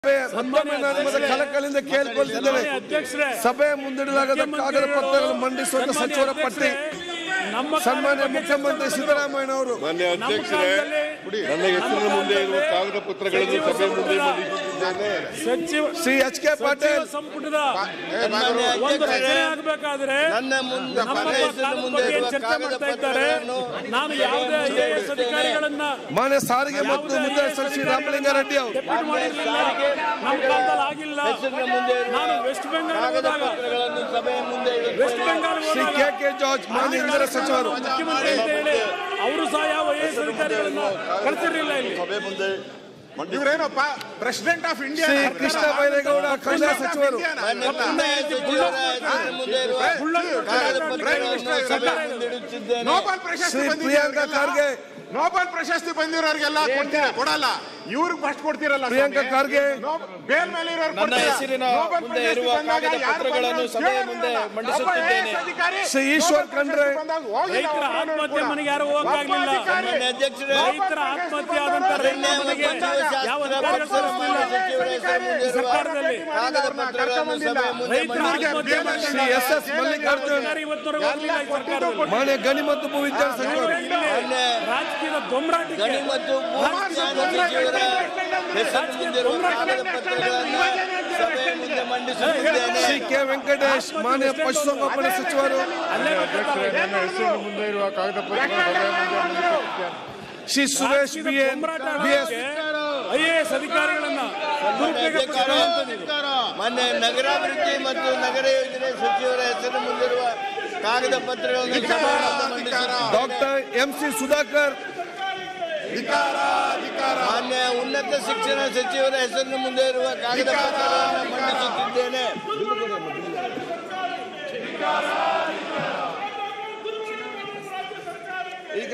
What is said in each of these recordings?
ಸಭೆ ಮತ್ತೊಮ್ಮೆ ನಾನು ನಿಮ್ಮನ್ನ ಕಳಕಳಿಯಿಂದ ಕೇಳ್ಕೊಳ್ತಿದ್ದೇನೆ ಸನ್ಮಾನ್ಯ ಅಧ್ಯಕ್ಷರೇ ಸಭೆ ಮುಂದಿಡಲಾಗದ ಕಾಗದ ಪತ್ರಗಳನ್ನು ಮಂಡಿಸುವಂತ ಸನ್ಮಾನ್ಯ ಸಚಿವರ ಪಟ್ಟಿ ಅಧ್ಯಕ್ಷರೇ, ನಮ್ಮ ಸನ್ಮಾನ್ಯ ಕಾಲದಲ್ಲಿ ಮುಖ್ಯಮಂತ್ರಿ ಸಿದ್ದರಾಮಯ್ಯ ಅವರು ಮಾನ್ಯ ನಮ್ಮ ಅಧ್ಯಕ್ಷರೇ ಕಾಲದಲ್ಲಿ ನನ್ನ ಹೆಸರಿನ ಮುಂದೆ ಇರುವ ಕಾಗದ ಪತ್ರಗಳನ್ನು ಸಚಿವ ಸಭೆ ಮುಂದೆ ಸಂಪುಟದ ಮಂಡಿಸುತ್ತಿದ್ದೇನೆ ಸಚಿವ ಶ್ರೀ ಎಚ್ ಕೆ ಸಚಿವ ಪಾಟೀಲ್ ಸಂಪುಟದ ಮಾನ್ಯ ಒಂದು ಅಧ್ಯಕ್ಷರೇ, ರಚನೆ ಆಗಬೇಕಾದ್ರೆ ನನ್ನ ಮುಂದೆ ನಮ್ಮ ನನ್ನ ಹೆಸರಿನ ಕಾಲದ ಮುಂದೆ ಬಗ್ಗೆ ಇರುವ ಚರ್ಚೆ ಕಾಗದ ಮಾಡ್ತಾ ಇದ್ದಾರೆ ಪತ್ರಗಳನ್ನು ನಾನು ಯಾವುದೇ ಐ ಎ ಎಸ್ ಅಧಿಕಾರಿಗಳನ್ನ ಮಾನ್ಯ ಸಾರಿಗೆ ಮತ್ತು ಮುದ್ದೆ ಸಚಿವ ಶ್ರೀ ರಾಮಲಿಂಗಾರೆಡ್ಡಿ ಅವರು ಡೆಪ್ಯೂಟ್ ಮಾಡಿರ್ಲಿಲ್ಲ ನಮ್ಮ ಕಾಲದಲ್ಲಿ ಆಗಿಲ್ಲ ಹೆಸರಿನ ಮುಂದೆ ಇರುವ ನಾನು ವೆಸ್ಟ್ ಬೆಂಗಾಲ್ ಕಾಗದ ಹೋದಾಗ ಪತ್ರಗಳನ್ನು ಸಭೆಯ ಮುಂದೆ ವೆಸ್ಟ್ ಇಡುತ್ತೇನೆ ಬೆಂಗಾಲ್ ಶ್ರೀ ಹೋದಾಗ ಕೆ ಕೆ ಜಾರ್ಜ್ ಮಾನ್ಯ ಇಂಧನ ಸಚಿವರು ಮುಖ್ಯಮಂತ್ರಿ ಅಂತ ಹೇಳಿ ಅವರು ಸಹ ಯಾವ ಐ ಎ ಎಸ್ ಅಧಿಕಾರಿಗಳನ್ನ ಕಳಿಸಿರ್ಲಿಲ್ಲ ಇಲ್ಲಿ ಸಭೆ ಮುಂದೆ ಇವರೇನಪ್ಪ president of India Shri Krishna Byregowda ಕಂದಾಯ ಸಚಿವರು ನನ್ನ ಕಂದಾಯ ಸಚಿವರ ಹೆಸರಿನ ಮುಂದೆ ಇರುವ ಕಾಗದ ಪತ್ರಗಳನ್ನು ಸಭೆಯ ಮುಂದೆ ಇಡುತ್ತಿದ್ದೇನೆ ನೋಬಲ್ ಪ್ರಶಸ್ತಿ ಶ್ರೀ ಬಂದಿದೆ ಪ್ರಿಯಾಂಕಾ ಅವ್ರಿಗೆಲ್ಲ. ಖರ್ಗೆ ನೋಬಲ್ ಪ್ರಶಸ್ತಿ ಬಂದಿರೋರಿಗೆಲ್ಲ ಕೊಡ್ತೀರಾ ಕೊಡಲ್ಲ ಇವ್ರಿಗೆ ಫಸ್ಟ್ ಕೊಡ್ತೀರಲ್ಲ ಪ್ರಿಯಾಂಕಾ ಸ್ವಾಮಿ. ಖರ್ಗೆ ನೋ- ಬೇಲ್ ಮೇಲೆ ಇರೋರು ನನ್ನ ಕೊಡ್ತೀರಾ? ಹೆಸರಿನ ನೋಬಲ್ ಮುಂದೆ ಪ್ರಶಸ್ತಿ ಇರುವ ಬಂದಾಗ ಕಾಗದ ಯಾರು ಪತ್ರಗಳನ್ನು ಬಂದ್ರು ಸಭೆಯ ಕೇಳೋದಿಲ್ಲ. ಮುಂದೆ ಒಬ್ಬ ಮಂಡಿಸುತ್ತಿದ್ದೇನೆ. AS ಅಧಿಕಾರಿ ಶ್ರೀ ಈಶ್ವರ್ ನೋಬಲ್ ಖಂಡ್ರೆ ಪ್ರಶಸ್ತಿ ಬಂದಾಗ ಹೋಗಿಲ್ಲ ರೈತರ ಅವ್ರು ನೋಡೋರು ಆತ್ಮಹತ್ಯೆ ಕೂಡ. ಮನೆಗೆ ಯಾರು ಹೋಗಕ್ಕಾಗ್ಲಿಲ್ಲ. ಒಬ್ಬ ಅಧಿಕಾರಿ ಮಾನ್ಯ ಅಧ್ಯಕ್ಷರೇ, ನೋಬಲ್ ರೈತರ ಪ್ರಶಸ್ತಿ ಆತ್ಮಹತ್ಯೆ ಬಂದವರು ಆದಂತ ಅರಣ್ಯ ರೈತರ ಮತ್ತು ಮನೆಗೆ ಜೀವಶಾಸ್ತ್ರ ಯಾವ ಪರಿಸರ ಅಧಿಕಾರಿಗಳು ಸಚಿವರ ಹೆಸರು ಮುಂದೆ ಇರುವ ಸರ್ಕಾರದಲ್ಲಿ ಕಾಗದ ಪತ್ರಗಳನ್ನು ಸಭೆಯ ಮುಂದೆ ರೈತರ ಮಂಡಿಸುತ್ತಿದ್ದೇನೆ. ಆತ್ಮಹತ್ಯೆ ಶ್ರೀ ಎಸ್ ಎಸ್ ಮಲ್ಲಿಕಾರ್ಜುನ್ ಯಾರು ಇವತ್ತವರೆಗೂ ಹೋಗ್ಲಿಲ್ಲ ಈ ಸರ್ಕಾರದಲ್ಲಿ ಮಾನ್ಯ ಗಣಿ ಮತ್ತು ಭೂ ವಿಜ್ಞಾನ ಸಚಿವರು ಇಲ್ಲಿ ರಾಜಕೀಯದ ದೊಂಬರಾಟಿಕೆ ಗಣಿ ಮತ್ತು ಭೂವಿಜ್ಞಾನ ಸಚಿವರ ಹೆಸರು ಮುಂದಿರುವ ಕಾಗದ ಪತ್ರಗಳನ್ನು ಸಭೆಯ ಮುಂದೆ ಮಂಡಿಸುತ್ತಿದ್ದೇನೆ ಶ್ರೀ ಕೆ ವೆಂಕಟೇಶ್ ಮಾನ್ಯ ಪಶುಸಂಗೋಪನಾ ಸಚಿವರು ಅಲ್ಲೇ ಗೊತ್ತಾಗ್ತದೆ. ನನ್ನ ಹೆಸರಿನ ಮುಂದೆ ಇರುವ ಕಾಗದ ಪತ್ರಗಳನ್ನು ಸಭೆ ಮುಂದೆ ಮಂಡಿಸುತ್ತಿದ್ದೇನೆ Shri Suresh B N B S I A S ಅಧಿಕಾರಿಗಳನ್ನ ದುರುಪಯೋಗ ಪಡಿಸ್ಕೊಳ್ಳುವಂಥದ್ದು. ಮೊನ್ನೆ ನಗರಾಭಿವೃದ್ಧಿ ಮತ್ತು ನಗರ ಯೋಜನೆ ಸಚಿವರ ಹೆಸರು ಮುಂದಿರುವ ಕಾಗದ ಪತ್ರಗಳನ್ನು ಸಭೆಯ ಮುಂದೆ ಮಂಡಿಸುತ್ತಿದ್ದೇನೆ. ಡಾಕ್ಟರ್ ಎಂ ಸಿ ಸುಧಾಕರ್ ಮಾನ್ಯ ಉನ್ನತ ಶಿಕ್ಷಣ ಸಚಿವರ ಹೆಸರಿನ ಮುಂದೆ ಇರುವ ಕಾಗದ ಪತ್ರಗಳನ್ನು ಮಂಡಿಸುತ್ತಿದ್ದೇನೆ ಈಗ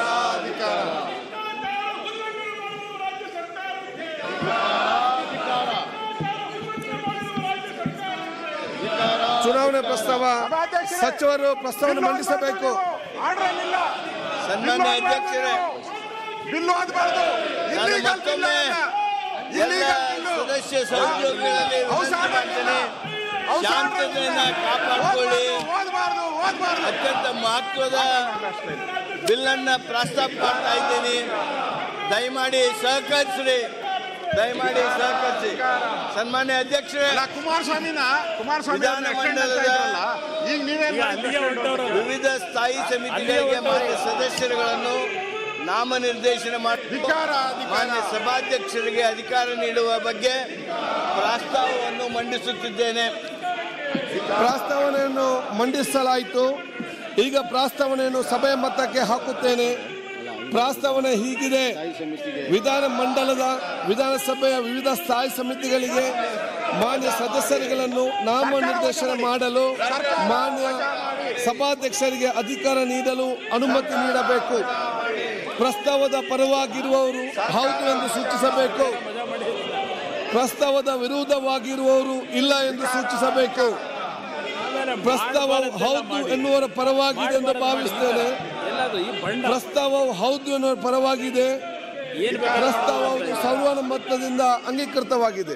ಚುನಾವಣೆ ಪ್ರಸ್ತಾವ ಸಚಿವರು ಪ್ರಸ್ತಾವನೆ ಮಂಡಿಸಬೇಕು ಆರ್ಡರ್ ಇಲ್ಲ ಸನ್ಮಾನ್ಯ ಅಧ್ಯಕ್ಷರೇ ಬಿಲ್ಲು ಓದಬಾರ್ದು ನಾನು ಇಲ್ಲಿಗಲ್ ಬಿಲ್ ಮತ್ತೊಮ್ಮೆ ಎಲ್ಲ ಸದಸ್ಯ ಸಹೋದ್ಯೋಗಿಗಳಲ್ಲಿ ವಿನಂತಿ ಮಾಡ್ತೇನೆ ಶಾಂತತೆಯನ್ನ ಕಾಪಾಡಿಕೊಳ್ಳಿ ಓದಬಾರ್ದು ಓದಬಾರ್ದು ಅತ್ಯಂತ ಮಹತ್ವದ ಬಿಲ್ಲನ್ನ ಪ್ರಸ್ತಾಪ ಮಾಡ್ತಾ ಇದ್ದೀನಿ ದಯಮಾಡಿ ಸಹಕರಿಸ್ರಿ ದಯಮಾಡಿ ಸಹಕರಿಸಿ ಸನ್ಮಾನ್ಯ ಅಧ್ಯಕ್ಷರೇ ಅಲ್ಲ ಕುಮಾರಸ್ವಾಮಿನ ಕುಮಾರಸ್ವಾಮಿ ವಿಧಾನ ಮಂಡಲದ ಈಗ ನೀವೇನ್ ಈಗ ಅಲ್ಲಿಗೆ ಹೊರಟವರು ವಿವಿಧ ಸ್ಥಾಯಿ ಸಮಿತಿಗಳಿಗೆ ಮಾನ್ಯ ಸದಸ್ಯರುಗಳನ್ನು ನಾಮನಿರ್ದೇಶನ ಮಾಡಿ ಧಿಕ್ಕಾರ, ಧಿಕ್ಕಾರ. ಮಾನ್ಯ ಸಭಾಧ್ಯಕ್ಷರಿಗೆ ಅಧಿಕಾರ ನೀಡುವ ಬಗ್ಗೆ ಪ್ರಸ್ತಾವವನ್ನು ಮಂಡಿಸುತ್ತಿದ್ದೇನೆ ಪ್ರಸ್ತಾವನೆಯನ್ನು ಮಂಡಿಸಲಾಯಿತು ಈಗ ಪ್ರಸ್ತಾವನೆಯನ್ನು ಸಭೆಯ ಮತಕ್ಕೆ ಹಾಕುತ್ತೇನೆ ಪ್ರಸ್ತಾವನೆ ಹೀಗಿದೆ ವಿಧಾನ ಮಂಡಲದ ವಿಧಾನಸಭೆಯ ವಿವಿಧ ಸ್ಥಾಯಿ ಸಮಿತಿಗಳಿಗೆ ಮಾನ್ಯ ಸದಸ್ಯರುಗಳನ್ನು ನಾಮನಿರ್ದೇಶನ ಮಾಡಲು ಮಾನ್ಯ ಸಭಾಧ್ಯಕ್ಷರಿಗೆ ಅಧಿಕಾರ ನೀಡಲು ಅನುಮತಿ ನೀಡಬೇಕು ಪ್ರಸ್ತಾವದ ಪರವಾಗಿರುವವರು ಹೌದು ಎಂದು ಸೂಚಿಸಬೇಕು ಪ್ರಸ್ತಾವದ ವಿರೋಧವಾಗಿರುವವರು ಇಲ್ಲ ಎಂದು ಸೂಚಿಸಬೇಕು ಪ್ರಸ್ತಾವವು ಹೌದು ಎನ್ನುವರ ಪರವಾಗಿದೆ ಎಂದು ಭಾವಿಸ್ತೇನೆ ಎಲ್ಲಾದ್ರೂ ಈ ಬಂಡ ಪ್ರಸ್ತಾವವು ಹೌದು ಎನ್ನುವ ಪರವಾಗಿದೆ ಏನ್ ಬೇಕು? ಪ್ರಸ್ತಾವವು ಸರ್ವಾನುಮತದಿಂದ ಅಂಗೀಕೃತವಾಗಿದೆ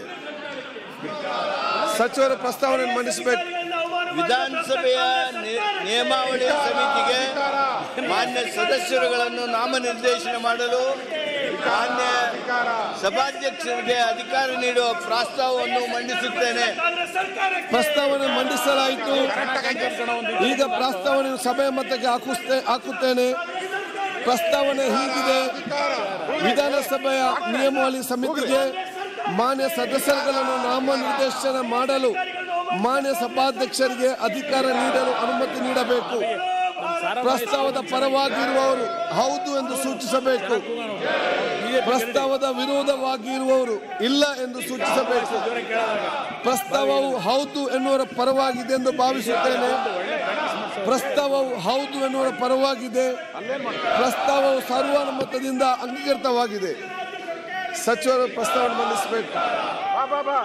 ಸಚಿವರ ಪ್ರಸ್ತಾವನೆ ಮಂಡಿಸಬೇಕು ವಿಧಾನಸಭೆಯ ನಿ- ನಿಯಮಾವಳಿ ಸಮಿತಿಗೆ ಮಾನ್ಯ ಸದಸ್ಯರುಗಳನ್ನು ನಾಮನಿರ್ದೇಶನ ಮಾಡಲು ಮಾನ್ಯ ಸಭಾಧ್ಯಕ್ಷರಿಗೆ ಅಧಿಕಾರ ನೀಡುವ ಪ್ರಸ್ತಾವವನ್ನು ಮಂಡಿಸುತ್ತೇನೆ ಪ್ರಸ್ತಾವನೆ ಮಂಡಿಸಲಾಯಿತು ಈಗ ಪ್ರಸ್ತಾವನೆಯನ್ನು ಸಭೆಯ ಮತಕ್ಕೆ ಹಾಕುಸ್ತೇ ಹಾಕುತ್ತೇನೆ ಪ್ರಸ್ತಾವನೆ ಹೀಗಿದೆ ವಿಧಾನಸಭೆಯ ನಿಯಮಾವಳಿ ಸಮಿತಿಗೆ ಮಾನ್ಯ ಸದಸ್ಯರುಗಳನ್ನು ನಾಮನಿರ್ದೇಶನ ಮಾಡಲು ಮಾನ್ಯ ಸಭಾಧ್ಯಕ್ಷರಿಗೆ ಅಧಿಕಾರ ನೀಡಲು ಅನುಮತಿ ನೀಡಬೇಕು ಪ್ರಸ್ತಾವದ ಪರವಾಗಿರುವವರು ಹೌದು ಎಂದು ಸೂಚಿಸಬೇಕು ಪ್ರಸ್ತಾವದ ವಿರೋಧವಾಗಿರುವವರು ಇಲ್ಲ ಎಂದು ಸೂಚಿಸಬೇಕು ಪ್ರಸ್ತಾವವು ಹೌದು ಎನ್ನುವರ ಪರವಾಗಿದೆ ಎಂದು ಭಾವಿಸುತ್ತೇನೆ ಪ್ರಸ್ತಾವವು ಹೌದು ಎನ್ನುವರ ಪರವಾಗಿದೆ ಪ್ರಸ್ತಾವವು ಸರ್ವಾನುಮತದಿಂದ ಅಂಗೀಕೃತವಾಗಿದೆ ಸಚಿವರು ಪ್ರಸ್ತಾವನೆ ಮಂಡಿಸಬೇಕು ಬಾ ಬಾ ಬಾ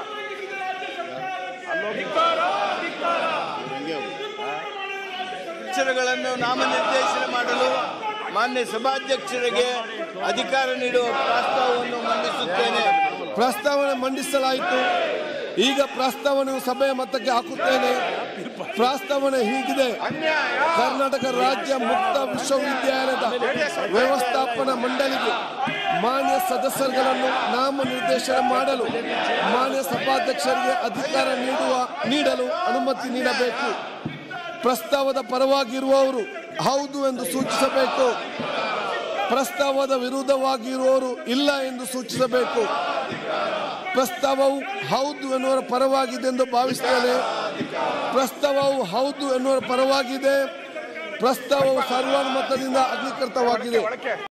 ಅಕ್ಷರಗಳನ್ನು ನಾಮನಿರ್ದೇಶನ ಮಾಡಲು ಮಾನ್ಯ ಸಭಾಧ್ಯಕ್ಷರಿಗೆ ಅಧಿಕಾರ ನೀಡುವ ಪ್ರಸ್ತಾವವನ್ನು ಮಂಡಿಸುತ್ತೇನೆ ಪ್ರಸ್ತಾವನೆ ಮಂಡಿಸಲಾಯಿತು ಈಗ ಪ್ರಸ್ತಾವನೆ ಸಭೆಯ ಮತಕ್ಕೆ ಹಾಕುತ್ತೇನೆ ಪ್ರಸ್ತಾವನೆ ಹೀಗಿದೆ ಕರ್ನಾಟಕ ರಾಜ್ಯ ಮುಕ್ತ ವಿಶ್ವವಿದ್ಯಾಲಯದ ವ್ಯವಸ್ಥಾಪನಾ ಮಂಡಳಿಗೆ ಮಾನ್ಯ ಸದಸ್ಯರುಗಳನ್ನು ನಾಮನಿರ್ದೇಶನ ಮಾಡಲು ಮಾನ್ಯ ಸಭಾಧ್ಯಕ್ಷರಿಗೆ ಅಧಿಕಾರ ನೀಡುವ ನೀಡಲು ಅನುಮತಿ ನೀಡಬೇಕು ಪ್ರಸ್ತಾವದ ಪರವಾಗಿರುವವರು ಹೌದು ಎಂದು ಸೂಚಿಸಬೇಕು ಪ್ರಸ್ತಾವದ ವಿರುದ್ಧವಾಗಿರುವವರು ಇಲ್ಲ ಎಂದು ಸೂಚಿಸಬೇಕು ಪ್ರಸ್ತಾವವು ಹೌದು ಎನ್ನುವರ ಪರವಾಗಿದೆ ಎಂದು ಭಾವಿಸ್ತೇನೆ ಪ್ರಸ್ತಾವವು ಹೌದು ಎನ್ನುವರ ಪರವಾಗಿದೆ ಪ್ರಸ್ತಾವವು ಸರ್ವಾನುಮತದಿಂದ ಅಂಗೀಕೃತವಾಗಿದೆ